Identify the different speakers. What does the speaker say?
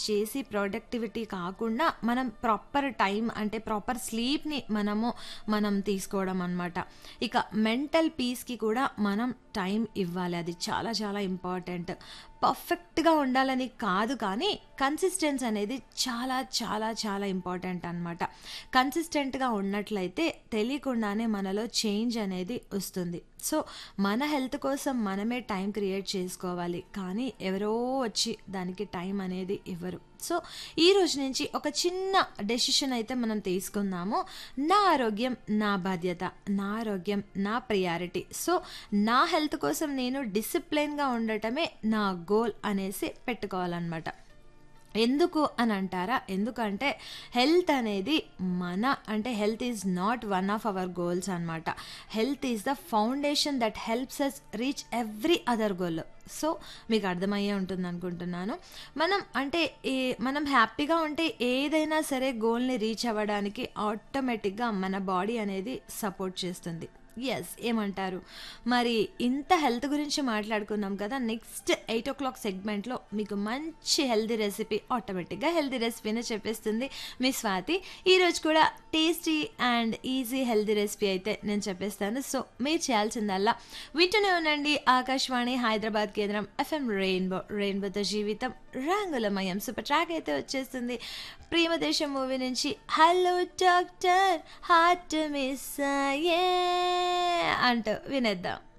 Speaker 1: చేసి ప్రొడక్టివిటీ కాకుండా మనం ప్రాపర్ టైం అంటే ప్రాపర్ స్లీప్ని మనము మనం తీసుకోవడం అనమాట ఇక మెంటల్ పీస్కి కూడా మనం టైం ఇవ్వాలి అది చాలా చాలా ఇంపార్టెంట్ పర్ఫెక్ట్గా ఉండాలని కాదు కానీ కన్సిస్టెన్స్ అనేది చాలా చాలా చాలా ఇంపార్టెంట్ అనమాట కన్సిస్టెంట్గా ఉన్నట్లయితే తెలియకుండానే మనలో చేంజ్ అనేది వస్తుంది సో మన హెల్త్ కోసం మనమే టైం క్రియేట్ చేసుకోవాలి కానీ ఎవరో వచ్చి దానికి టైం అనేది ఇవ్వరు సో ఈ రోజు నుంచి ఒక చిన్న డెసిషన్ అయితే మనం తీసుకుందాము నా ఆరోగ్యం నా బాధ్యత నా ఆరోగ్యం నా ప్రియారిటీ సో నా హెల్త్ కోసం నేను డిసిప్లిన్గా ఉండటమే నా గోల్ అనేసి పెట్టుకోవాలన్నమాట ఎందుకు అని అంటారా ఎందుకంటే హెల్త్ అనేది మన అంటే health is not one of our goals అనమాట health is the foundation that helps us reach every other goal so మీకు అర్థమయ్యే ఉంటుంది అనుకుంటున్నాను మనం అంటే ఏ మనం హ్యాపీగా ఉంటే ఏదైనా సరే గోల్ని రీచ్ అవ్వడానికి ఆటోమేటిక్గా మన బాడీ అనేది సపోర్ట్ చేస్తుంది ఎస్ ఏమంటారు మరి ఇంత హెల్త్ గురించి మాట్లాడుకున్నాం కదా నెక్స్ట్ ఎయిట్ ఓ క్లాక్ సెగ్మెంట్లో మీకు మంచి హెల్తీ రెసిపీ ఆటోమేటిక్గా హెల్తీ రెసిపీనే చెప్పేస్తుంది మీ స్వాతి ఈరోజు కూడా tasty and easy healthy recipe అయితే నేను చెప్పేస్తాను సో మీరు చేయాల్సిందల్లా వింటూనే ఉండండి ఆకాశవాణి హైదరాబాద్ కేంద్రం ఎఫ్ఎం రెయిన్బో రెయిన్బోతో జీవితం రంగులమయం సూపర్ ట్రాక్ అయితే వచ్చేస్తుంది ప్రేమదేశం మూవీ నుంచి హలో డాక్టర్ హార్ట్ మిస్ అయ్యే అంటూ వినేద్దాం